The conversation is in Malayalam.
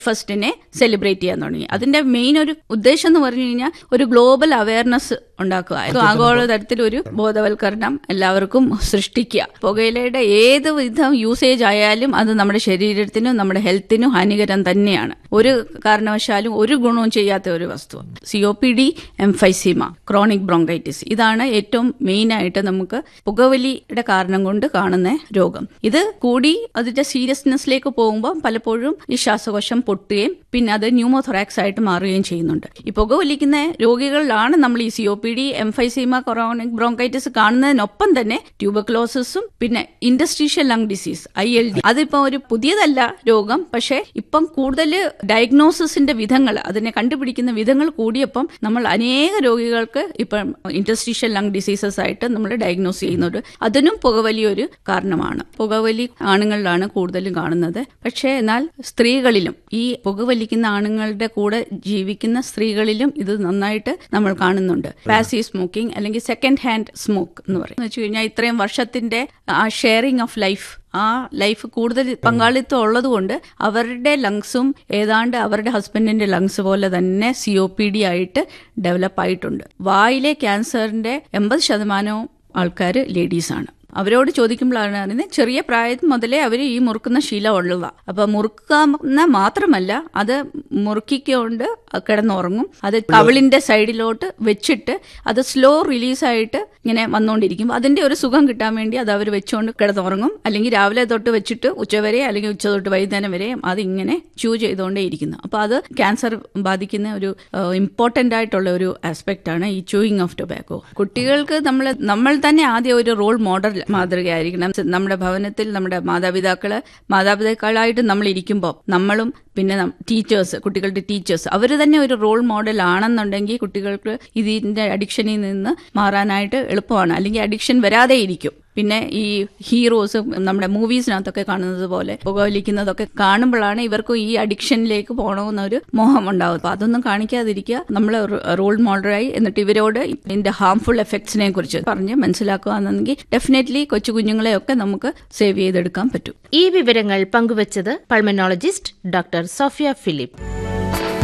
ഫസ്റ്റിനെ സെലിബ്രേറ്റ് ചെയ്യാൻ തുടങ്ങി അതിന്റെ മെയിൻ ഒരു ഉദ്ദേശം എന്ന് പറഞ്ഞു കഴിഞ്ഞാൽ ഒരു ഗ്ലോബൽ അവയർനെസ് ഉണ്ടാക്കുക ആഗോള തരത്തിൽ ഒരു ബോധവൽക്കരണം എല്ലാവർക്കും സൃഷ്ടിക്കുക പുകയിലയുടെ ഏത് വിധം യൂസേജ് ആയാലും അത് നമ്മുടെ ശരീരത്തിനും നമ്മുടെ ഹെൽത്തിനും ഹാനികരം തന്നെയാണ് ഒരു കാരണവശാലും ഒരു ഗുണവും ചെയ്യാത്ത ഒരു വസ്തു C O P D emphysema chronic bronchitis ഇതാണ് ഏറ്റവും മെയിൻ ആയിട്ട് നമുക്ക് പുകവലിയുടെ കാരണം കൊണ്ട് കാണുന്ന രോഗം ഇത് കൂടി അതിന്റെ സീരിയസ്നെസ്സിലേക്ക് പോകുമ്പോൾ പലപ്പോഴും ഈ ശ്വാസകോശം പൊട്ടുകയും പിന്നെ അത് ന്യൂമോഥൊറാക്സ് ആയിട്ട് മാറുകയും ചെയ്യുന്നുണ്ട് ഈ പുകവലിക്കുന്ന രോഗികളിലാണ് നമ്മൾ ഈ C O P D emphysema chronic bronchitis കാണുന്നതിനൊപ്പം തന്നെ ട്യൂബക്ലോസിസും പിന്നെ industrial lung disease I L D അതിപ്പോ ഒരു പുതിയതല്ല രോഗം പക്ഷേ ഇപ്പം കൂടുതൽ ഡയഗ്നോസിസിന്റെ വിധങ്ങൾ അതിനെ കണ്ടുപിടിക്കുന്ന വിധങ്ങൾ കൂടിയപ്പം നമ്മൾ അനേക രോഗികൾക്ക് ഇപ്പം ഇൻഡസ്ട്രീഷ്യൽ ലങ് ഡിസീസസ് ആയിട്ട് നമ്മൾ ഡയഗ്നോസ് ചെയ്യുന്നത് അതിനും പുകവലി ഒരു കാരണമാണ് പുകവലി ആണുങ്ങളിലാണ് കൂടുതലും കാണുന്നത് പക്ഷേ എന്നാൽ സ്ത്രീകളിലും ഈ പുകവലിക്കുന്ന ആണുങ്ങളുടെ കൂടെ ജീവിക്കുന്ന സ്ത്രീകളിലും ഇത് നന്നായിട്ട് നമ്മൾ കാണുന്നുണ്ട് പാസീവ് സ്മോക്കിംഗ് അല്ലെങ്കിൽ സെക്കൻഡ് ഹാൻഡ് സ്മോക്ക് എന്ന് പറയും എന്ന് വെച്ച് കഴിഞ്ഞാൽ ഇത്രയും വർഷത്തിന്റെ ആ ഷെയറിംഗ് ഓഫ് ലൈഫ് ആ ലൈഫ് കൂടുതൽ പങ്കാളിത്തം ഉള്ളതുകൊണ്ട് അവരുടെ ലങ്സും ഏതാണ്ട് അവരുടെ ഹസ്ബൻഡിന്റെ ലങ്സ് പോലെ തന്നെ സി ഒ പി ഡി ആയിട്ട് ഡെവലപ്പ് ആയിട്ടുണ്ട് വായിലെ ക്യാൻസറിന്റെ എൺപത് ശതമാനവും ആൾക്കാർ ലേഡീസാണ് അവരോട് ചോദിക്കുമ്പോഴാണ് അറിയുന്നത് ചെറിയ പ്രായം മുതലേ അവർ ഈ മുറുക്കുന്ന ശീലം ഉള്ളതാ അപ്പൊ മുറുക്കുന്ന മാത്രമല്ല അത് മുറുക്കിക്കൊണ്ട് കിടന്നുറങ്ങും അത് കവിളിന്റെ സൈഡിലോട്ട് വെച്ചിട്ട് അത് സ്ലോ റിലീസായിട്ട് ഇങ്ങനെ വന്നുകൊണ്ടിരിക്കും അതിന്റെ ഒരു സുഖം കിട്ടാൻ വേണ്ടി അത് അവർ വെച്ചുകൊണ്ട് കിടന്നുറങ്ങും അല്ലെങ്കിൽ രാവിലെ തൊട്ട് വെച്ചിട്ട് ഉച്ചവരെ അല്ലെങ്കിൽ ഉച്ച തൊട്ട് വൈകുന്നേരം വരെ അത് ഇങ്ങനെ ചൂ ചെയ്തുകൊണ്ടേ ഇരിക്കുന്നു അപ്പൊ അത് ക്യാൻസർ ബാധിക്കുന്ന ഒരു ഇമ്പോർട്ടന്റ് ആയിട്ടുള്ള ഒരു ആസ്പെക്ട് ആണ് ഈ ചൂയിങ് ഓഫ് ടൊബാക്കോ കുട്ടികൾക്ക് നമ്മൾ നമ്മൾ തന്നെ ആദ്യം ഒരു റോൾ മോഡൽ മാതൃകയായിരിക്കണം നമ്മുടെ ഭവനത്തിൽ നമ്മുടെ മാതാപിതാക്കള് മാതാപിതാക്കളായിട്ട് നമ്മൾ ഇരിക്കുമ്പോൾ നമ്മളും പിന്നെ ടീച്ചേഴ്സ് കുട്ടികളുടെ ടീച്ചേഴ്സ് അവർ തന്നെ ഒരു റോൾ മോഡൽ ആണെന്നുണ്ടെങ്കിൽ കുട്ടികൾക്ക് ഇതിന്റെ അഡിക്ഷനിൽ നിന്ന് മാറാനായിട്ട് എളുപ്പമാണ് അല്ലെങ്കിൽ അഡിക്ഷൻ വരാതെ ഇരിക്കും പിന്നെ ഈ ഹീറോസ് നമ്മുടെ മൂവീസിനകത്തൊക്കെ കാണുന്നത് പോലെ പുകവലിക്കുന്നതൊക്കെ കാണുമ്പോഴാണ് ഇവർക്ക് ഈ അഡിക്ഷനിലേക്ക് പോകണമെന്നൊരു മോഹം ഉണ്ടാവും അപ്പൊ അതൊന്നും കാണിക്കാതിരിക്കുക നമ്മൾ റോൾ മോഡലായി എന്നിട്ട് ഇവരോട് ഇതിന്റെ ഹാംഫുൾ എഫക്ട്സിനെ കുറിച്ച് പറഞ്ഞ് മനസ്സിലാക്കുകയാണെങ്കിൽ ഡെഫിനറ്റ്ലി കൊച്ചു കുഞ്ഞുങ്ങളെയൊക്കെ നമുക്ക് സേവ് ചെയ്തെടുക്കാൻ പറ്റും ഈ വിവരങ്ങൾ പങ്കുവച്ചത് പൾമനോളജിസ്റ്റ് ഡോക്ടർ സോഫിയ ഫിലിപ്പ്